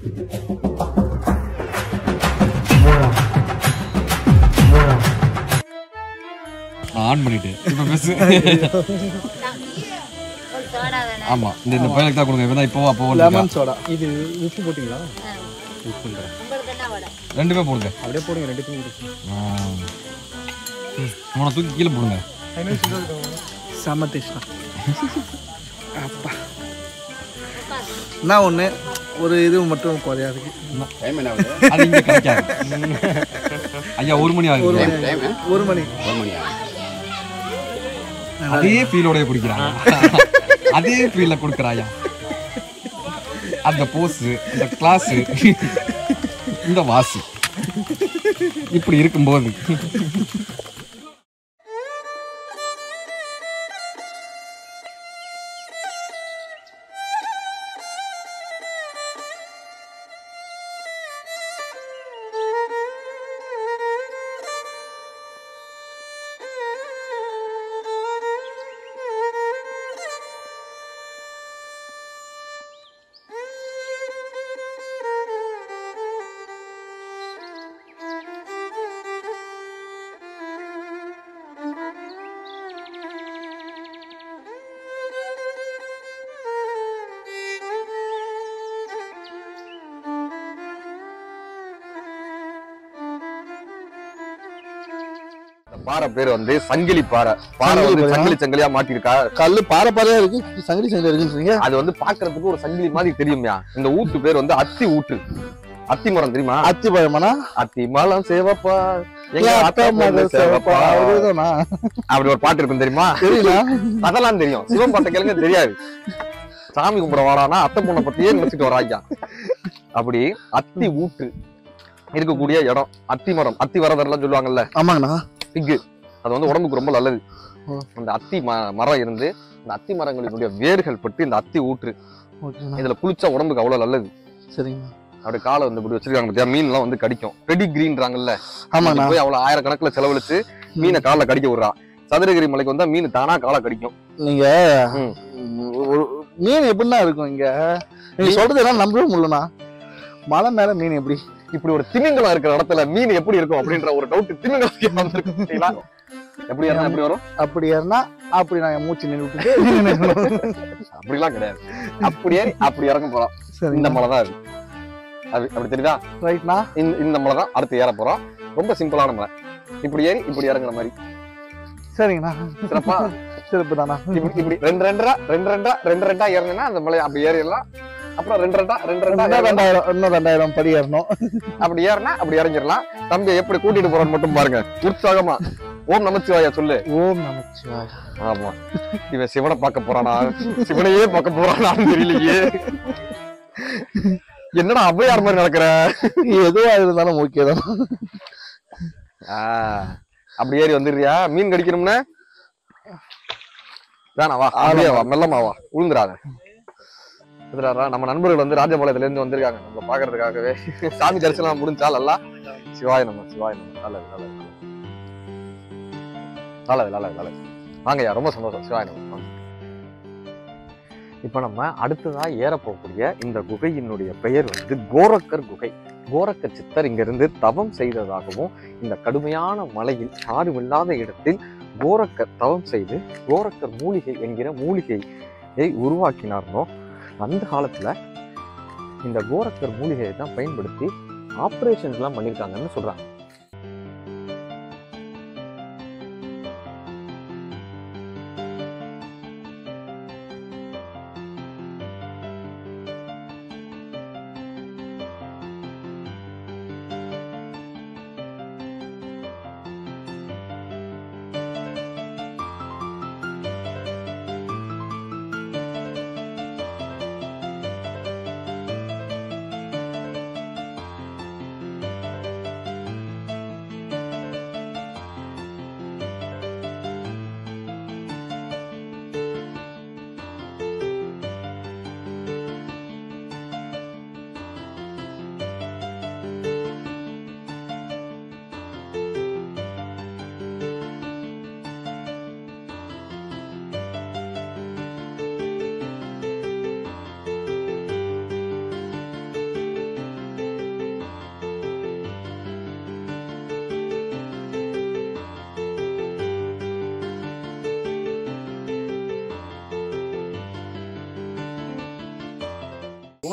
நான் ஆன் பண்ணிட்டேன் இப்போ பேசு ஒரு சோடா வேணும் ஆமா இந்த இந்த பையனுக்கு தான் கொடுங்க இவன் தான் இப்போ அப்போ லெமன் சோடா இது உப்பு போட்டிங்களா உப்புன்ற உங்களுக்கு என்ன வடை ரெண்டுமே போடுங்க அப்படியே போடுங்க ரெண்டுத்தையும் போடுங்க ஆ. ம். அவனை தூக்கி கீழே போடுங்க செம்ம டேஸ்டா அப்பா நான் ஒன்று ஒரு இது மட்டும் குறையாது டைம் என்ன ஆகுது அது இங்க கிடைக்காது ஐயா ஒரு மணி ஆகுது டைம் ஒரு மணி ஒரு மணி ஆகுது அதே ஃபீலோடய குடிக்கிறாங்க அதே ஃபீல்ல கொடுக்குறாயா அந்த போஸ் இந்த கிளாஸ் இந்த வாசு இப்படி இருக்கும்போது இந்த பாறை பேர் வந்து சங்கிலி பாறை பாறை வந்து சங்கிலி சங்கிலி சங்கிலியா மாட்டிருக்கா கல் பாறை பாறையா இருக்கு சங்கிலி சங்கிலி இருக்குன்றீங்க அது வந்து பாக்குறதுக்கு ஒரு சங்கிலி மாதிரி தெரியும்யா இந்த ஊட்டு பேர் வந்து அத்தி ஊட்டு அத்தி மரம் தெரியுமா அத்தி பழமானா அத்தி மரம் சேவப்பா எங்க என் அத்தை அக்கா பொண்ணு மகள் சேவப்பா சிவப்பா, அவருதானா? அப்படி ஒரு பாட்டு இருக்கும் தெரியுமா தெரியல அதெல்லாம் தெரியும் சிவன் பாட்டை கேளுங்க தெரியாது சாமி கும்பிட வாடானா அத்தை பொண்ணை பத்தியே நினைச்சிட்டு வராங்க அப்படி அத்தி ஊட்டு இருக்கக்கூடிய இடம் அத்தி மரம் அத்தி வரதெல்லாம் சொல்லுவாங்கல்ல ஆமாங்கண்ணா பிக்கு அது வந்து உடம்புக்கு ரொம்ப நல்லது ம். அந்த அத்தி ம- மரம் இருந்து அந்த அத்தி மரங்களினுடைய வேர்கள் பட்டு இந்த அத்தி ஊற்று ஓகேண்ணா இதுல குளிச்சா உடம்புக்கு அவ்வளவு நல்லது சரிங்க அப்படி காலை வந்து இப்படி வச்சிருக்காங்க பாத்தியா மீன் எல்லாம் வந்து கடிக்கும் பெடி கிரீன்றாங்கல்ல ஆமாண்ணா போய் அவ்வளவு ஆயிரக்கணக்குல செலவழிச்சு மீனை காலை கடிக்க விடுறா சதுரகிரி மலைக்கு வந்தா மீன் தானா காலை கடிக்கும் நீங்க ம். ஒரு மீன் எப்படின்னா இருக்கும் இங்க நீங்க மீன்- சொல்றது எல்லாம் நம்பவே முடியலண்ணா மலை மேல மீன் எப்படி இப்படி ஒரு திமிங்கலம் இருக்கிற இடத்துல மீன் எப்படி இருக்கும் அப்படின்ற ஒரு டவுட் திமிங்கலம் வந்திருக்கு பாத்தீங்களா? எப்படி இருந்தா எப்படி வரும் அப்படி ஏறினா அப்படி நான் என் மூச்சு நின்று விட்டுட்டு அப்படிலாம் கிடையாது அப்படியே அப்படி இறங்க போறோம் சரி இந்த மலை தான் அது அது அப்படி தெரியுதா ரைட்ண்ணா இந்த இந்த மலை தான் அடுத்து ஏற போறோம் ரொம்ப சிம்பிளான மலை இப்படி ஏறி இப்படி இறங்குற மாதிரி சரிங்கண்ணா சிறப்பா சிறப்பு தானா இப்படி இப்படி ரெண்டு ரெண்டரா ரெண்டு ரெண்டா ரெண்டு ரெண்டா ஏறினா அந்த மலை அப்படி ஏறிடலாம் அப்புறம் ரெண்டு ரெண்டா ரெண்டு ரெண்டா இன்னும் ஏறலாம். ரெண்டாயிரம் இன்னும் ரெண்டாயிரம் படி ஏறணும் அப்படி ஏறினா அப்படி இறங்கிடலாம் தம்பியை எப்படி கூட்டிட்டு போறோம்னு மட்டும் பாருங்க உற்சாகமா ஓம் நமச்சிவாயா சொல்லு ஓம் நமச்சிவாய ஆமா இவன் சிவனை பார்க்க போறானா சிவனையே பார்க்க போறானான்னு தெரியலையே என்னடா அவ்வையார் மாதிரி நடக்கிற எதுவா இருந்தாலும் ஓகே தான் ஆ, அப்படி ஏறி வந்துடுறியா மீன் கடிக்கணும்னு வேணா வா அப்படியே வா மெல்லமா வா உளுந்துராத இதுடாரா நம்ம நண்பர்கள் வந்து ராஜபாளையத்துல இருந்து வந்திருக்காங்க நம்மள பாக்குறதுக்காகவே சாமி தரிசனம் முடிஞ்சால் அல்ல சிவாய நம்ம சிவாய நம்ம நல்லது நல்லது நல்லது நல்லது நல்லது வாங்கய்யா ரொம்ப சந்தோஷம் சிவாய நம்ம வாங்க. இப்ப நம்ம அடுத்ததா ஏற போகக்கூடிய இந்த குகையினுடைய பெயர் வந்து கோரக்கர் குகை கோரக்கர் சித்தர் இங்கிருந்து தவம் செய்ததாகவும் இந்த கடுமையான மலையில் யாருமில்லாத இடத்தில் கோரக்கர் தவம் செய்து கோரக்கர் மூலிகை என்கிற மூலிகையை உருவாக்கினார்னோ அந்த காலத்துல இந்த கோரக்கர் மூலிகையை தான் பயன்படுத்தி ஆப்ரேஷன்ஸ்லாம் பண்ணியிருக்காங்கன்னு சொல்றாங்க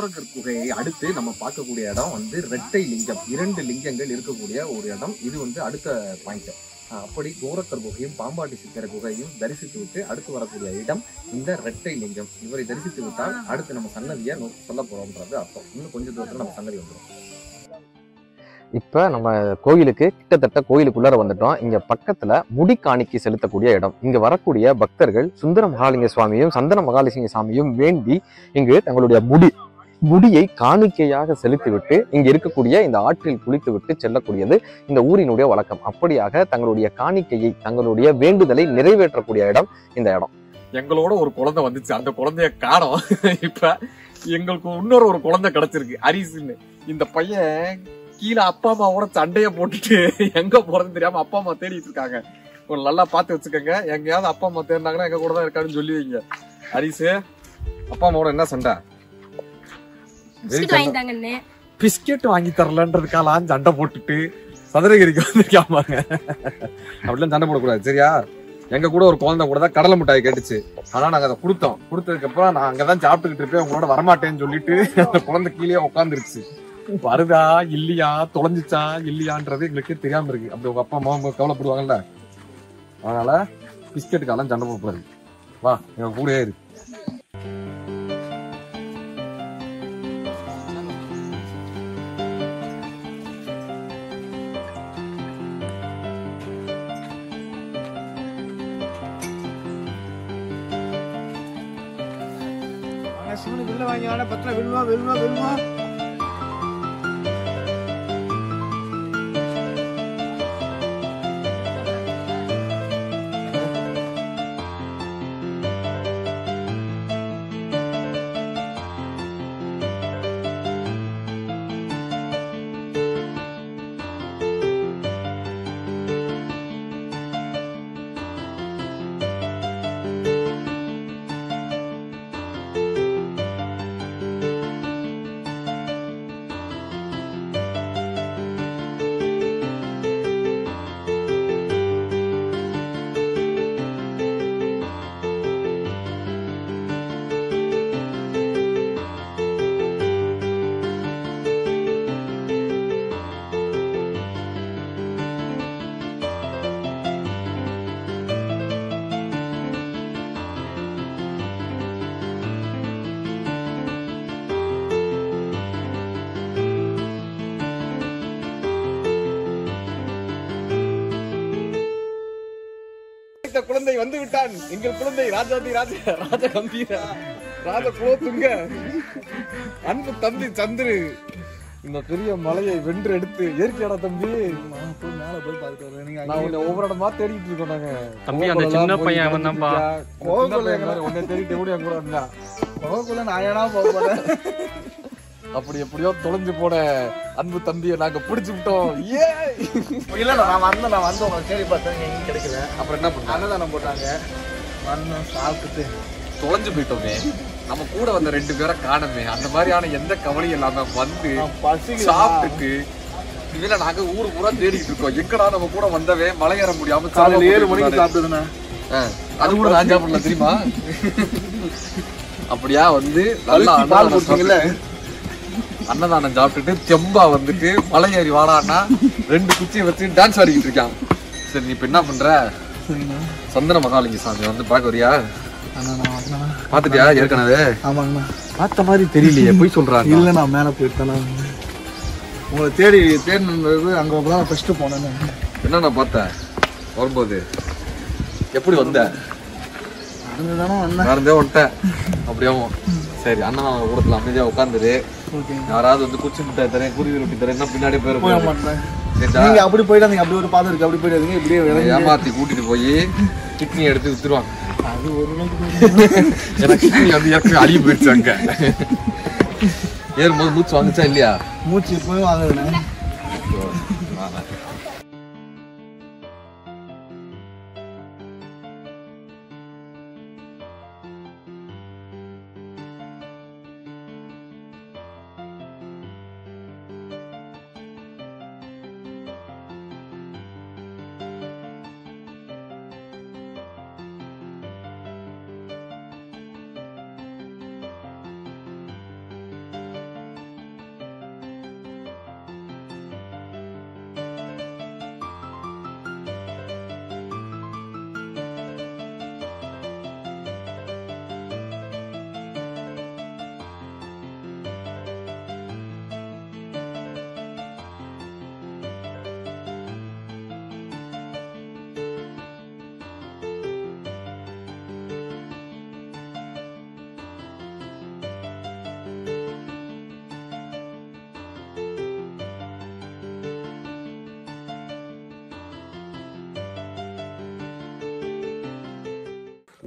கோரக்கர் குகையை அடுத்து நம்ம பார்க்கக்கூடிய இடம் வந்து ரெட்டை லிங்கம் இரண்டு லிங்கங்கள் இருக்கக்கூடிய ஒரு இடம் இது வந்து அடுத்த பாயிண்ட் அப்படி கோரக்கர் குகையும் பாம்பாட்டி சித்தர் குகையும் தரிசித்து விட்டு அடுத்து வரக்கூடிய இடம் இந்த ரெட்டை லிங்கம் இவரை தரிசித்து விட்டால் அடுத்து நம்ம சன்னதியை நோ- சொல்ல போறோம்ன்றது அர்த்தம் இன்னும் கொஞ்ச தூரத்துல நம்ம சன்னதி வந்துடும் இப்ப நம்ம கோயிலுக்கு கிட்டத்தட்ட கோயிலுக்குள்ளார வந்துட்டோம் இங்க பக்கத்துல முடி காணிக்கை செலுத்தக்கூடிய இடம் இங்க வரக்கூடிய பக்தர்கள் சுந்தர மகாலிங்க சுவாமியும் சந்தன மகாலிங்க சாமியும் வேண்டி இங்கு தங்களுடைய முடி முடியை காணிக்கையாக செலுத்திவிட்டு இங்க இருக்கக்கூடிய இந்த ஆற்றில் குளித்துவிட்டு செல்லக்கூடியது இந்த ஊரினுடைய வழக்கம் அப்படியாக தங்களுடைய காணிக்கையை தங்களுடைய வேண்டுதலை நிறைவேற்றக்கூடிய இடம் இந்த இடம் எங்களோட ஒரு குழந்தை வந்துச்சு அந்த குழந்தைய காணோம் இப்ப எங்களுக்கு இன்னொரு ஒரு குழந்தை கிடைச்சிருக்கு ஹரிசுன்னு இந்த பையன் கீழே அப்பா அம்மாவோட சண்டைய போட்டுட்டு எங்க போறதுன்னு தெரியாம அப்பா அம்மா தேடிட்டு இருக்காங்க ஒரு நல்லா பார்த்து வச்சுக்கோங்க எங்கேயாவது அப்பா அம்மா தேடினாங்கன்னா எங்க கூட தான் இருக்கான்னு சொல்லி வைங்க ஹரிசு அப்பா அம்மாவோட என்ன சண்டை பிஸ்கட் வாங்கி தாங்கண்ணே பிஸ்கெட் வாங்கி தரலன்றதுக்காக சண்டை போட்டுட்டு சதுரகிரிக்கு வந்திருக்காமாங்க அப்படிலாம் சண்டை போடக்கூடாது சரியா எங்க கூட ஒரு குழந்தை கூட தான் கடலை மிட்டாய் கேட்டுச்சு ஆனா நாங்க அதை கொடுத்தோம் கொடுத்ததுக்கு அப்புறம் நான் அங்கதான் சாப்பிட்டுக்கிட்டு இருப்பேன் உங்களோட வரமாட்டேன்னு சொல்லிட்டு அந்த குழந்தை கீழே உட்காந்துருச்சு வருதா இல்லையா தொலைஞ்சிச்சா இல்லையான்றது எங்களுக்கு தெரியாம இருக்கு அப்படி உங்க அப்பா அம்மா அவங்க கவலைப்படுவாங்கல்ல அதனால பிஸ்கெட்டுக்கெல்லாம் சண்டை போடக்கூடாது வா எங்க கூடயே இரு சிவனு வெளில வாங்கி வாடா பத்திரம் வெல்லுமா வெல்லுமா வெல்லுமா இந்த குழந்தை வந்து விட்டான் எங்கள் குழந்தை ராஜாதி ராஜ ராஜ கம்பீர ராஜ குலோத்துங்க அன்பு தம்பி சந்திரு இந்த பெரிய மலையை வென்று எடுத்து இயற்கையாடா தம்பி போய் மேல போய் பார்த்துட்டு வரேன் நீங்க நான் உன்னை ஒவ்வொரு இடமா தேடிட்டு இருக்கோம் நாங்க தம்பி, அந்த சின்ன பையன் அவன் தான்ப்பா. கோகுல உன்னை தேடிட்டு ஓடி என் கூட இருந்தா கோகுல நான் ஏனா போக போறேன் அப்படி எப்படியோ தொலைஞ்சு போன அன்பு தம்பியை நாங்க பிடிச்சு விட்டோம் ஏ இல்ல நான் வந்தேன் நான் வந்து உங்களை தேடி பார்த்தேன் எங்கேயும் கிடைக்கல அப்புறம் என்ன பண்ண அன்னதானம் போட்டாங்க வந்தோம் சாப்பிட்டுட்டு தொலைஞ்சு போயிட்டோமே நம்ம கூட வந்த ரெண்டு பேரை காணமே அந்த மாதிரியான எந்த கவலையும் இல்லாம வந்து பசிக்கு சாப்பிட்டுட்டு இதுல நாங்க ஊர் பூரா தேடிட்டு இருக்கோம் எங்கடா நம்ம கூட வந்தவே மலை ஏற முடியாம காலையில ஏழு மணிக்கு சாப்பிட்டு சாப்பிட்டதுண்ணா அது கூட நான் சாப்பிடல தெரியுமா அப்படியா வந்து நல்லா அழுத்தி பால் அன்னதானம் கொடுத்தீங்கல்ல சாப்பிட்டு- அன்னதானம் சாப்பிட்டுட்டு தெம்பா வந்துட்டு மலை ஏறி வாடான்னா ரெண்டு குச்சியை வச்சு டான்ஸ் ஆடிக்கிட்டு இருக்கான் சரி நீ இப்ப என்ன பண்ற சந்தன மகாலிங்க சாமி வந்து பாக்க வரியா அண்ணா நான் பாத்துட்டியா ஏற்கனவே ஆமாங்கண்ணா பார்த்த மாதிரி தெரியலையே போய் சொல்றாங்க இல்ல நான் மேல போயிட்டேன் உங்களை தேடி தேடினது அங்க தான் ஃபர்ஸ்ட் போனேன் என்ன பார்த்தேன் வரும்போது எப்படி வந்த அதுதானே வந்தேன் நடந்தே வந்துட்டேன் அப்படியாவும் சரி அண்ணன் கூடத்துல அமைதியா உட்காந்துரு ஓகே யாராவது வந்து குச்சி மிட்டாய் தரேன் குருவி ரொட்டி தரேன் என்ன பின்னாடி போக போயிரு மாட்டேன் சரிடா நீங்க அப்படி போயிடாதீங்க அப்படி ஒரு பாதை இருக்கு அப்படி போயிடாதீங்க இப்படியே விளங்கி ஏமாத்தி கூட்டிட்டு போய் கிட்னி எடுத்து வித்துருவாங்க அது ஒரு நாளைக்கு ஏன்னா கிட்னி வந்து ஏற்கனவே அழுகி போயிடுச்சு அங்க ஏறும்போது மூச்சு வாங்குச்சா இல்லையா மூச்சு இப்பவும் வாங்குறேன்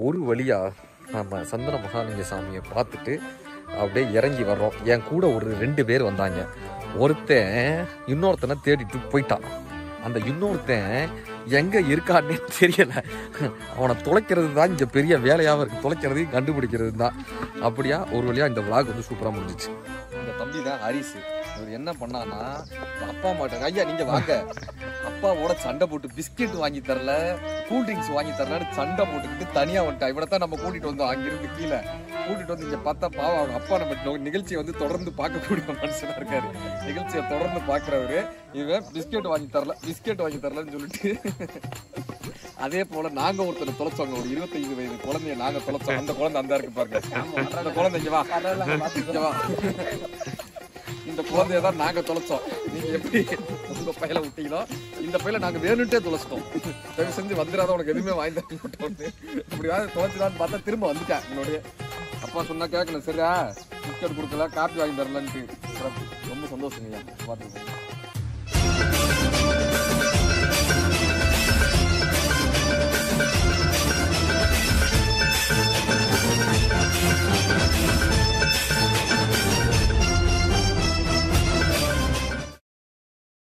ஒரு வழியா நம்ம சந்தன மகாலிங்க சாமியை பார்த்துட்டு அப்படியே இறங்கி வர்றோம் என் கூட ஒரு ரெண்டு பேர் வந்தாங்க ஒருத்தன் இன்னொருத்தனை தேடிட்டு போயிட்டான் அந்த இன்னொருத்தன் எங்க இருக்கான்னே தெரியல அவனை தொலைக்கிறது தான் இங்க பெரிய வேலையாகவும் இருக்கு தொலைக்கிறதையும் கண்டுபிடிக்கிறது தான் அப்படியா ஒரு வழியா இந்த விளாக் வந்து சூப்பரா முடிஞ்சிச்சு இந்த தம்பி தான் ஹரிஸ் இவர் என்ன பண்ணான்னா அப்பா அம்மாட்ட ஐயா நீங்க வாங்க அப்பாவோட சண்டை போட்டு பிஸ்கெட் வாங்கி தரல கூல் ட்ரிங்க்ஸ் வாங்கி தரலன்னு சண்டை போட்டுக்கிட்டு தனியா வந்துட்டா இவனை தான் நம்ம கூட்டிட்டு வந்தோம் அங்கிருந்து கீழே கூட்டிட்டு வந்து இங்க பார்த்தா பாவம் அவங்க அப்பா நம்ம நோ- நிகழ்ச்சியை வந்து தொடர்ந்து பார்க்கக்கூடிய மனுஷனா இருக்காரு நிகழ்ச்சியை தொடர்ந்து பாக்குறவரு இவன் பிஸ்கெட் வாங்கி தரல பிஸ்கெட் வாங்கி தரலன்னு சொல்லிட்டு அதே போல நாங்க ஒருத்தர் தொலைச்சோங்க ஒரு இருபத்தைந்து வயது குழந்தைய நாங்க தொலைச்சோம் அந்த குழந்தை அந்த இருக்கு பாருங்க அந்த குழந்தை இங்க வா இங்க வா இந்த குழந்தைய தான் நாங்க தொலைச்சோம் நீங்க எப்படி உங்க பையல விட்டீங்களோ இந்த பையல நாங்க வேணும்ட்டே தொலைச்சிட்டோம் தயவு செஞ்சு வந்துடாத உனக்கு எதுவுமே வாங்கி தர மாட்டோம் இப்படியாவது தொலைச்சிடான்னு பார்த்தா திரும்ப வந்துட்டேன் என்னுடைய அப்பா சொன்னா கேட்கணும் சரியா பிஸ்கட் கொடுக்கல காப்பி வாங்கி தரலன்ட்டு சிறப்பு. ரொம்ப சந்தோஷம் ஐயா பார்த்துக்கோங்க